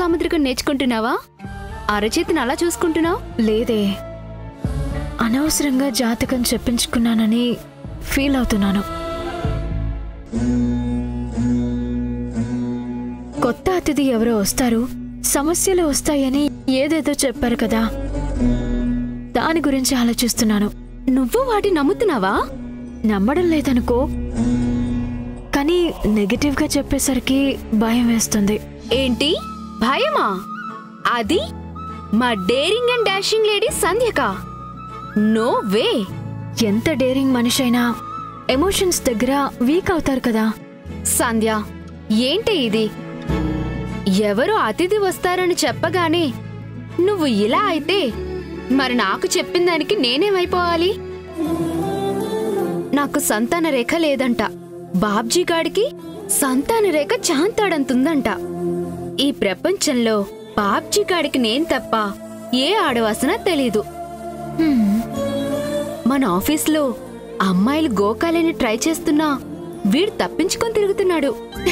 సాముద్రికం నేర్చుకుంటున్నావా అరచేతిని అలా చూసుకుంటున్నావు లేదే అనవసరంగా జాతకం చెప్పించుకున్నానని ఫీల్ అవుతున్నాను కొత్త అతిథి ఎవరో వస్తారు సమస్యలు వస్తాయని ఏదేదో చెప్పారు కదా దాని గురించి ఆలోచిస్తున్నాను నువ్వు వాటి నమ్ముతున్నావా నమ్మడం లేదనుకో కానీ నెగిటివ్గా చెప్పేసరికి భయం వేస్తుంది ఏంటి భయమా అది మా డేరింగ్ అండ్ డాషింగ్ లేడీ సంధ్యకా నో వే ఎంత డేరింగ్ మనిషి అయినా ఎమోషన్స్ దగ్గర వీక్ అవుతారు కదా సంధ్య ఏంటి ఇది ఎవరు అతిథి వస్తారని చెప్పగానే నువ్వు ఇలా అయితే మరి నాకు చెప్పిన దానికి నేనేమైపోవాలి నాకు సంతాన రేఖ లేదంట బాబ్జీ గాడికి సంతాన రేఖ చాంతాడంతుందంట ఈ ప్రపంచంలో బాబ్జీ గాడికి నేను తప్ప ఏ ఆడవాసన తెలీదు హ్మ్, మన ఆఫీస్లో అమ్మాయిలు గోకాలని ట్రై చేస్తున్నా వీడు తప్పించుకొని తిరుగుతున్నాడు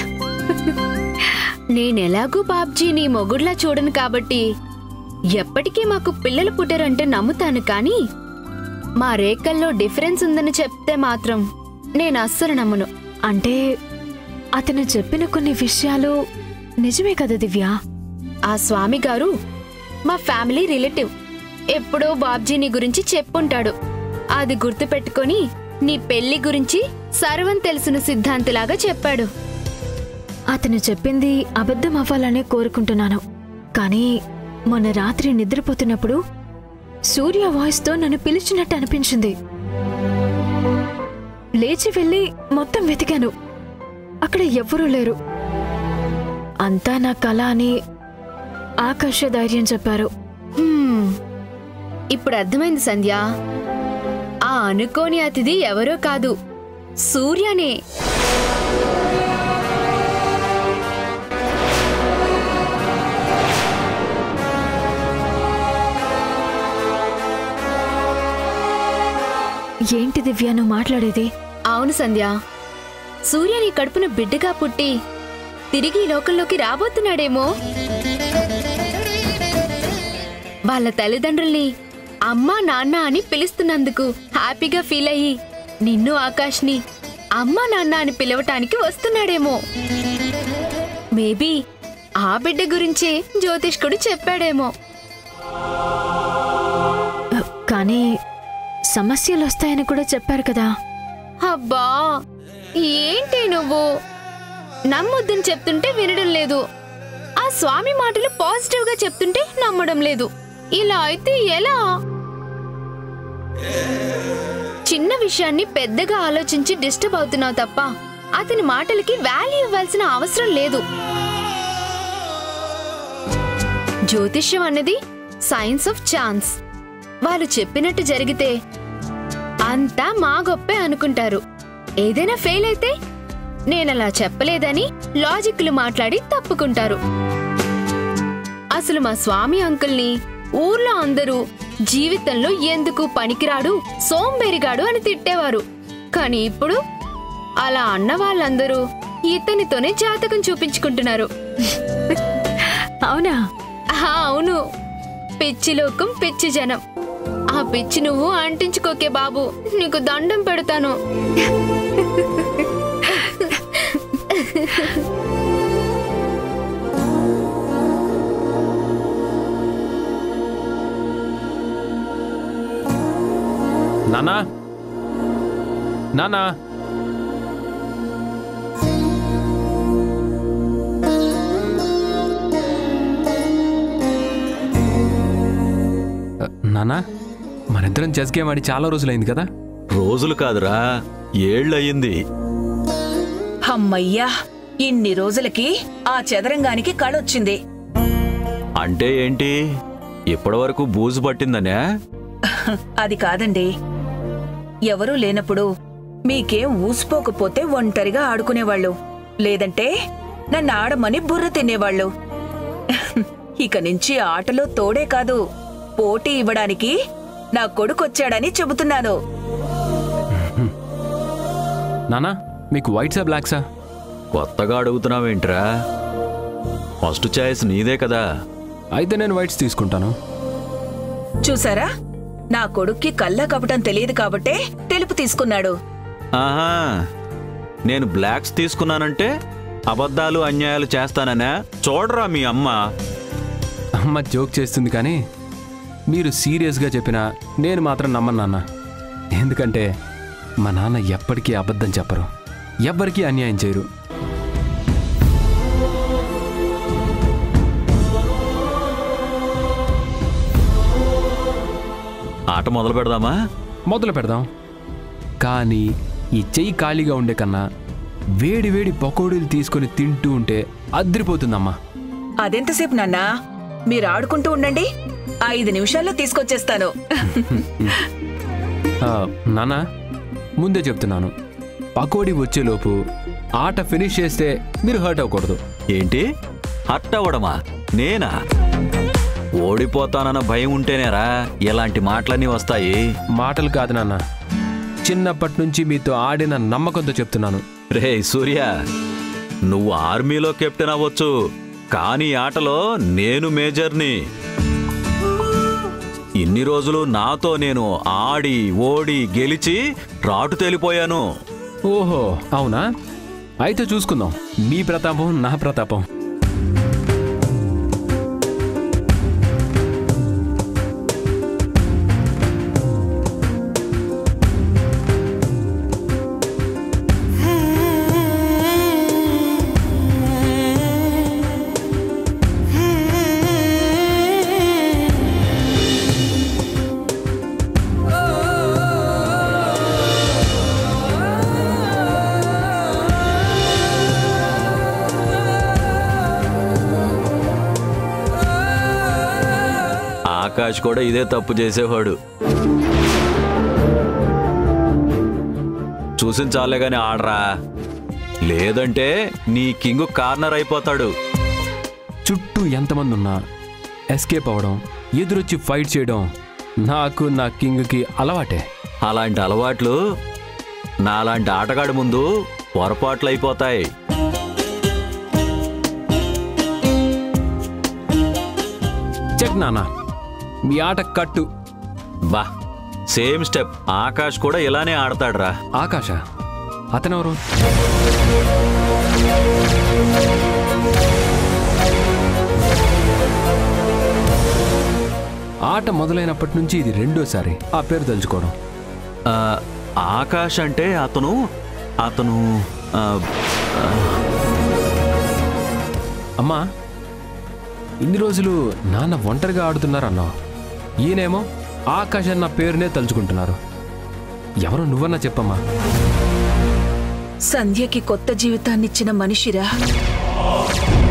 నేనెలాగూ బాబ్జీని మొగుడ్లా చూడను కాబట్టి ఎప్పటికీ మాకు పిల్లలు పుట్టారంటే నమ్ముతాను కానీ మా రేఖల్లో డిఫరెన్స్ ఉందని చెప్తే మాత్రం నేను అస్సలు నమ్మను అంటే అతను చెప్పిన కొన్ని విషయాలు నిజమే కదా దివ్య ఆ స్వామి గారు మా ఫ్యామిలీ రిలేటివ్ ఎప్పుడో బాబ్జీని గురించి చెప్పుంటాడు అది గుర్తుపెట్టుకొని నీ పెళ్లి గురించి సర్వం తెలిసిన సిద్ధాంతిలాగా చెప్పాడు అతను చెప్పింది అబద్ధం అవ్వాలనే కోరుకుంటున్నాను కానీ మొన్న రాత్రి నిద్రపోతున్నప్పుడు సూర్య వాయిస్తో నన్ను పిలిచినట్టు అనిపించింది లేచి వెళ్ళి మొత్తం వెతికాను అక్కడ ఎవ్వరూ లేరు అంతా నా కళ అని ఆకాశ ధైర్యం చెప్పారు హ్మ్. ఇప్పుడు అర్థమైంది సంధ్య ఆ అనుకోని అతిథి ఎవరో కాదు సూర్యనే ఏంటి దివ్య నువ్వు మాట్లాడేది అవును సంధ్య సూర్య నీ కడుపున బిడ్డగా పుట్టి తిరిగి ఈ లోకంలోకి రాబోతున్నాడేమో వాళ్ళ తల్లిదండ్రుల్ని అమ్మా నాన్న అని పిలుస్తున్నందుకు హ్యాపీగా ఫీల్ అయ్యి నిన్ను ఆకాష్ని అమ్మా నాన్న అని పిలవటానికి వస్తున్నాడేమో మేబీ ఆ బిడ్డ గురించే జ్యోతిష్కుడు చెప్పాడేమో కానీ సమస్యలు వస్తాయని కూడా చెప్పారు కదా అబ్బా ఏంటి నువ్వు నమ్మొద్దని చెప్తుంటే వినడం లేదు ఆ స్వామి మాటలు పాజిటివ్ గా చెప్తుంటే నమ్మడం లేదు ఇలా అయితే ఎలా చిన్న విషయాన్ని పెద్దగా ఆలోచించి డిస్టర్బ్ అవుతున్నావు తప్ప అతని మాటలకి వాల్యూ ఇవ్వాల్సిన అవసరం లేదు జ్యోతిష్యం అన్నది సైన్స్ ఆఫ్ ఛాన్స్ వాళ్ళు చెప్పినట్టు జరిగితే అంతా మా గొప్పే అనుకుంటారు ఏదైనా ఫెయిల్ అయితే నేనలా చెప్పలేదని లాజిక్లు మాట్లాడి తప్పుకుంటారు అసలు మా స్వామి అంకుల్ని ఊర్లో అందరూ జీవితంలో ఎందుకు పనికిరాడు సోంబేరిగాడు అని తిట్టేవారు కానీ ఇప్పుడు అలా అన్న వాళ్ళందరూ ఇతనితోనే జాతకం చూపించుకుంటున్నారు అవునా ఆహా, అవును పిచ్చి లోకం పిచ్చి జనం ఆ పిచ్చి నువ్వు అంటించుకోకే బాబు నీకు దండం పెడతాను నానా నానా అ, నానా మనిద్దరం చెస్ గేమ్ ఆడి చాలా రోజులైంది కదా రోజులు కాదురా ఏళ్ళయింది హమ్మయ్యా ఇన్ని రోజులకి ఆ చదరంగానికి కళొచ్చింది అంటే ఏంటి ఇప్పటివరకు బూజు పట్టిందనే అది కాదండి ఎవరూ లేనప్పుడు మీకేం ఊసిపోకపోతే ఒంటరిగా ఆడుకునేవాళ్ళు లేదంటే నన్ను ఆడమని బుర్ర తినేవాళ్ళు ఇక నుంచి ఆటలో తోడే కాదు పోటీ ఇవ్వడానికి నా కొడుకొచ్చాడని చెబుతున్నాను నానా మీకు వైట్సా బ్లాక్సా కొత్తగా అడుగుతున్నావేంట్రా ఫస్ట్ చాయిస్ నీదే కదా అయితే నేను వైట్స్ తీసుకుంటాను చూసారా నా కొడుక్కి కల్లా కపటం తెలియదు కాబట్టే తెలుపు తీసుకున్నాడు ఆహా నేను బ్లాక్స్ తీసుకున్నానంటే అబద్ధాలు అన్యాయాలు చేస్తాననే చూడరా మీ అమ్మ అమ్మ జోక్ చేస్తుంది కానీ మీరు సీరియస్గా చెప్పినా నేను మాత్రం నమ్మను నాన్న ఎందుకంటే మా నాన్న ఎప్పటికీ అబద్ధం చెప్పరు ఎవ్వరికీ అన్యాయం చేయరు ఆట మొదలు పెడదామా మొదలు పెడదాం కానీ ఈ చెయ్యి ఖాళీగా ఉండే కన్నా వేడి వేడి పకోడీలు తీసుకొని తింటూ ఉంటే అద్రిపోతుందమ్మా అదెంతసేపు నాన్నా మీరు ఆడుకుంటూ ఉండండి ఐదు నిమిషాల్లో తీసుకొచ్చేస్తాను ఆ, నాన్న ముందే చెప్తున్నాను పకోడీ వచ్చేలోపు ఆట ఫినిష్ చేస్తే మీరు హర్ట్ అవ్వకూడదు ఏంటి హట్ అవ్వడమా నేనా ఓడిపోతానన్న భయం ఉంటేనేరా ఇలాంటి మాటలన్నీ వస్తాయి మాటలు కాదు నాన్న చిన్నప్పటి నుంచి మీతో ఆడిన నమ్మకంతో చెప్తున్నాను రే సూర్య నువ్వు ఆర్మీలో కెప్టెన్ అవ్వచ్చు కానీ ఈ ఆటలో నేను మేజర్ని ఇన్ని రోజులు నాతో నేను ఆడి ఓడి గెలిచి రాటు తేలిపోయాను ఓహో అవునా అయితే చూసుకుందాం మీ ప్రతాపం నా ప్రతాపం ఆకాష్ కూడా ఇదే తప్పు చేసేవాడు చూసిన చాలే గాని ఆడరా లేదంటే నీ కింగ్ కార్నర్ అయిపోతాడు చుట్టూ ఎంతమంది ఉన్నా ఎస్కేప్ అవ్వడం ఎదురొచ్చి ఫైట్ చేయడం నాకు నా కింగ్కి అలవాటే అలాంటి అలవాట్లు నాలాంటి ఆటగాడి ముందు పొరపాట్లు అయిపోతాయి చెక్ నాన్న మీ ఆట కట్టు బా సేమ్ స్టెప్ ఆకాష్ కూడా ఇలానే ఆడతాడురా ఆకాశ అతనెవరు ఆట మొదలైనప్పటి నుంచి ఇది రెండోసారి ఆ పేరు తలుచుకోవడం ఆ, ఆకాష్ అంటే అతను అతను ఆ, అమ్మా ఇన్ని రోజులు నాన్న ఒంటరిగా ఆడుతున్నారన్నావు ఈయనేమో ఆకాశ్ అన్న పేరునే తలుచుకుంటున్నారు ఎవరో నువ్వన్నా చెప్పమ్మా సంధ్యకి కొత్త జీవితాన్నిచ్చిన మనిషిరా